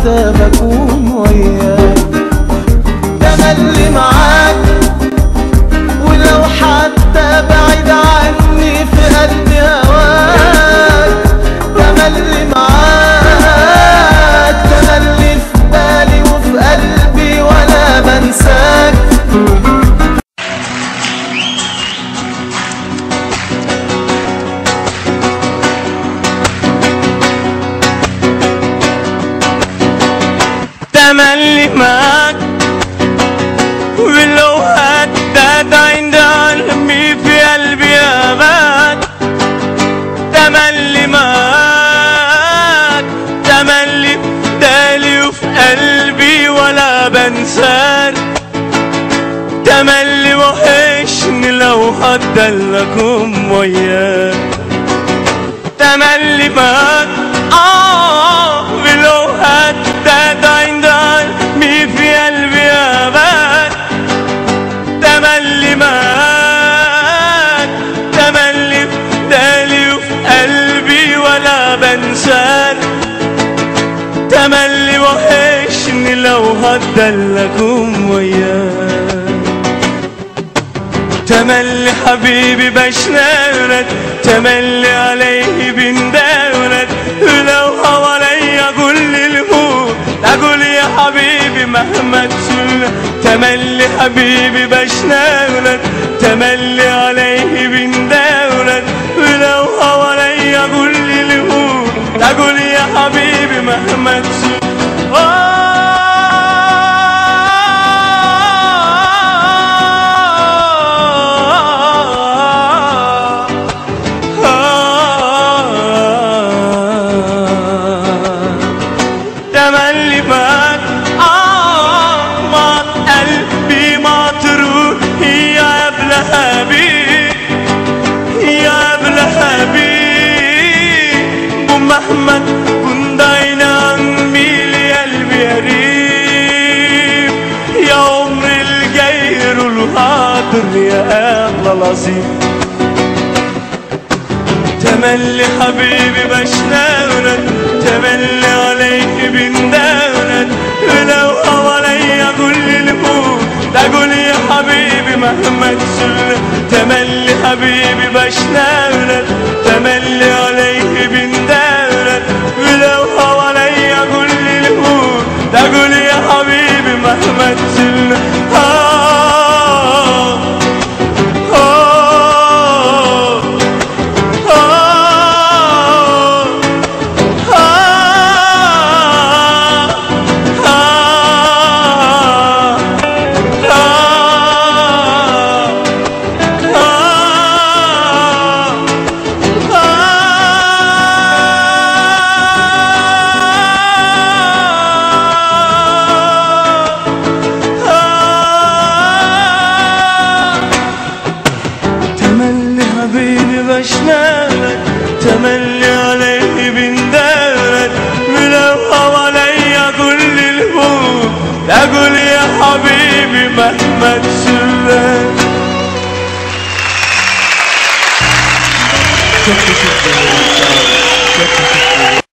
حتى بكون وياك تملي معاك ولو حتى بعيد عني في قلبي هواك تملي معاك تملي في بالي وفي قلبي ولا بنساك تملي معاك ولو هدد عند قلبي في قلبي أبد تملي معاك تملي دالي وفي قلبي ولا بنساك تملي وحشني لو هدلكم وياك تملي معاك آه ولو هدد عند قلبي في قلبي أبد تملي معاك تملي دالي وفي قلبي ولا بنساك تملي وحشني لو هدلكم وياك تملي حبيبي بشنارك تملي عليه بندارك لو حواليا كل الموت اقول يا حبيبي مهما تشيل تملي حبيبي بشنارك تملي عليه بندارك لو حواليا كل الموت اقول يا حبيبي مهما تشيل تملي فات آه ما قلبي ما تروح يا ابن حبيب يا ابن حبيب ومهما كنت عين عمي قلبي قريب يا عمري الجاي الحاضر يا اغلى نصيب تملي حبيبي بشناولك تملي عليك بنداولك لو حواليا كل الموت تقول يا حبيبي مهما تشل تملي حبيبي بشناولك تملي عليك بنداولك لو حواليا كل الموت تقول يا حبيبي مهما تشل آه آه تملي حبيبي بشنالك تملي عليه بندالك ولو حواليا كل الهموم تقول يا حبيبي مهما تشلك Çok teşekkür ederim. Sağ olun. Çok teşekkür